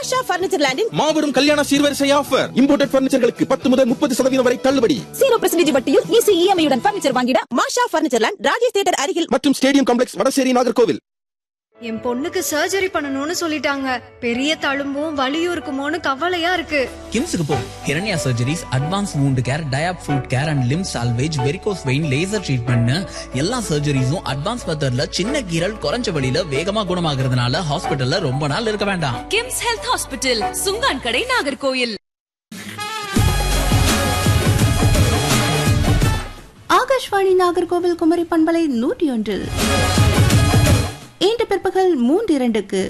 மாஷா furniture லேண்டில் மாபெரும் கல்யாண சீர்வரிசை ஆஃபர் இம்போர்ட்டட் பர்னிச்சர்களுக்கு பத்து முதல் முப்பது சதவீதம் வரை தள்ளுபடி ஜீரோ பர்சன்டேஜ் வட்டியில் ஈஸி இஎம்ஐயுடன் பர்னிச்சர் வாங்கிட Masha furniture land Rajesh theatre அருகில் மற்றும் ஸ்டேடியம் காம்ப்ளெக்ஸ் வடசேரி நாகர்கோவில் என் பொண்ணுக்கு சர்ஜரி பண்ணணும்னு சொல்லிட்டாங்க பெரிய தழும்பும் வலியும் இருக்குமோன்னு கவலையா இருக்கு கிம்ஸுக்கு போ Hiranya surgeries advance wound care diabetic foot care and limb salvage varicose vein laser ட்ரீட்மெண்ட்னு எல்லா சர்ஜரிஸும் அட்வான்ஸ் மெத்தட்ல சின்ன கீரல் குறைஞ்ச வழியில வேகமா குணமாகறதுனால ஹாஸ்பிட்டல்ல ரொம்ப நாள் இருக்க வேண்டாம் கிம்ஸ் ஹெல்த் ஹாஸ்பிட்டல் சுங்கான் கடை நாகர்கோயில் ஆகாஷ்வாணி நாகர்கோவில் குமரி பண்பலை நூற்றி ஒன்றில் இன்று பிற்பகல் மூன்று இரண்டுக்கு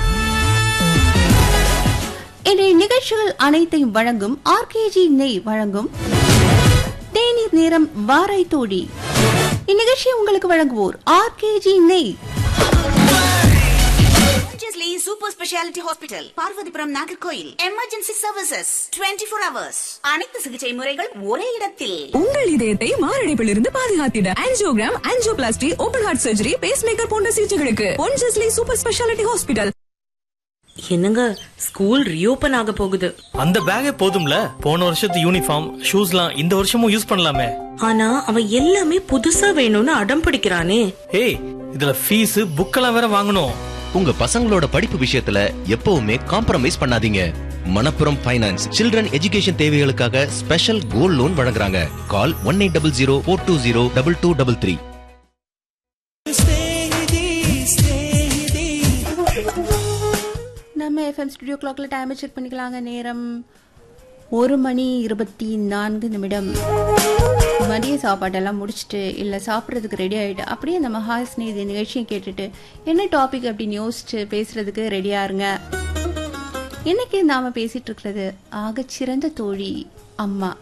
இன்றைய நிகழ்ச்சிகள் அனைத்தையும் வழங்கும் ஆர்கேஜி நெய் வழங்கும் தேநீர் நேரம் வாரை தோழி இந்நிகழ்ச்சியை உங்களுக்கு வழங்குவோர் ஆர்கேஜி நெய் Consciously Super Speciality Hospital, Parvathipuram Nagercoil emergency services 24 four hours அனைத்து சிகிச்சை முறைகள் ஒரே இடத்தில் உங்கள் இதயத்தை மாரடைப்பிலிருந்து பாதுகாத்திட angiogram angioplasty open heart surgery pacemaker போன்ற சிகிச்சைகளுக்கு பொன்ஜஸ்லி சூப்பர் ஸ்பெஷாலிட்டி ஹாஸ்பிட்டல் என்னங்க ஸ்கூல் ரீஓபன் ஆக போகுது அந்த பேக்கே போதும்ல போன வருஷத்து யூனிஃபார்ம் ஷூஸ்லாம் இந்த வருஷமும் யூஸ் பண்ணலாமே ஆனா அவன் எல்லாமே புதுசா வேணும்னு அடம் பிடிக்கிறானே ஏய் இதுல ஃபீஸ் புக்கெல்லாம் வேற வாங்கணும் உங்க பசங்களோட படிப்பு விஷயத்துல எப்பவுமே காம்ப்ரமைஸ் பண்ணாதீங்க மணப்புரம் ஃபைனான்ஸ் சில்ட்ரன் எஜுகேஷன் தேவைகளுக்காக ஸ்பெஷல் கோல்ட் லோன் வழங்குறாங்க call one eight double zero four two zero double two double three நம்ம எஃப்எம் ஸ்டுடியோ கிளாக்ல டைமை செக் பண்ணிக்கலாங்க நேரம் ஒரு மணி இருபத்தி நான்கு நிமிடம் மதிய சாப்பாட்டெல்லாம் முடிச்சுட்டு இல்லை சாப்பிட்றதுக்கு ரெடி ஆகிட்டு அப்படியே நம்ம ஹாய் ஸ்நேதி நிகழ்ச்சியை கேட்டுட்டு என்ன டாபிக் அப்படின்னு யோசிச்சு பேசுறதுக்கு ரெடியா இருங்க இன்னைக்கு நாம பேசிட்டு இருக்கிறது ஆகச்சிறந்த தோழி அம்மா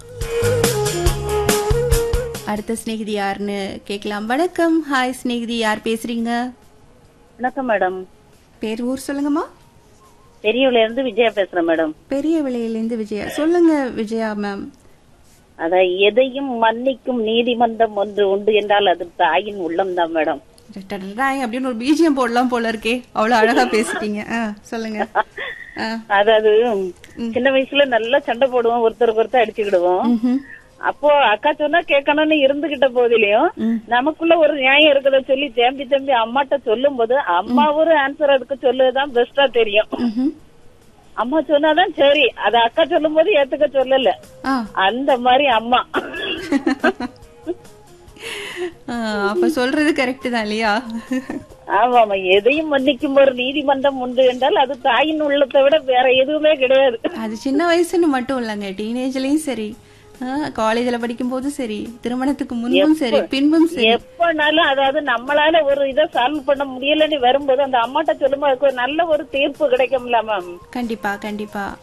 அடுத்த சிநேகிதி யாருன்னு கேட்கலாம் வணக்கம் ஹாய் சிநேகிதி யார் பேசுறீங்க வணக்கம் மேடம் பேர் ஊர் சொல்லுங்கம்மா பெரியவள இருந்து விஜயா பேசுறேன் மேடம் பெரிய விலையிலேருந்து விஜயா சொல்லுங்க விஜயா மேம் அத எதையும் மன்னிக்கும் நீதிமன்றம் ஒன்று உண்டு என்றால் அது தாயின் உள்ளம் தான் மேடம் டடடடாய் அப்படின்னு ஒரு பிஜிஎம் போடலாம் போல இருக்கே அவ்வளவு அழகா பேசிட்டீங்க ஆ, சொல்லுங்க ஆ, அதாவது சின்ன வயசுல நல்லா சண்டை போடுவோம் ஒருத்தருக்கு ஒருத்தர் அடிச்சுக்கிடுவோம் ம்ஹும். அப்போ அக்கா சொன்னா கேட்கணும்னு இருந்துகிட்ட போதிலையும் நமக்குள்ள ஒரு நியாயம் இருக்குத சொல்லி தேம்பி தேம்பி அம்மாட்ட சொல்லும் போது அம்மா ஒரு ஆன்சர் அதுக்கு சொல்லுதான் பெஸ்டா தெரியும் ம்ஹும். அம்மா சொன்னாதான் சரி அத அக்கா சொல்லும் போது ஏத்துக்க சொல்லல ஆ, அந்த மாதிரி அம்மா ஆ, அப்ப சொல்றது கரெக்ட் தான் இல்லையா ஆமாமா எதையும் மன்னிக்கும் ஒரு நீதிமன்றம் உண்டு என்றால் அது தாயின் உள்ளத்தை விட வேற எதுவுமே கிடையாது அது சின்ன வயசுன்னு மட்டும் இல்லைங்க டீனேஜ்லயும் சரி காலேஜ்ல படிக்கும் போதும் சரி திருமணத்துக்கு முன்பும் சரி பின்பும் சரி எப்பனாலும் அதாவது நம்மளால ஒரு இதை சால்வ் பண்ண முடியலன்னு வரும்போது அந்த அம்மாட்ட சொல்லும்போது அதுக்கு ஒரு நல்ல ஒரு தீர்ப்பு கிடைக்கும்ல மேம் கண்டிப்பா கண்டிப்பா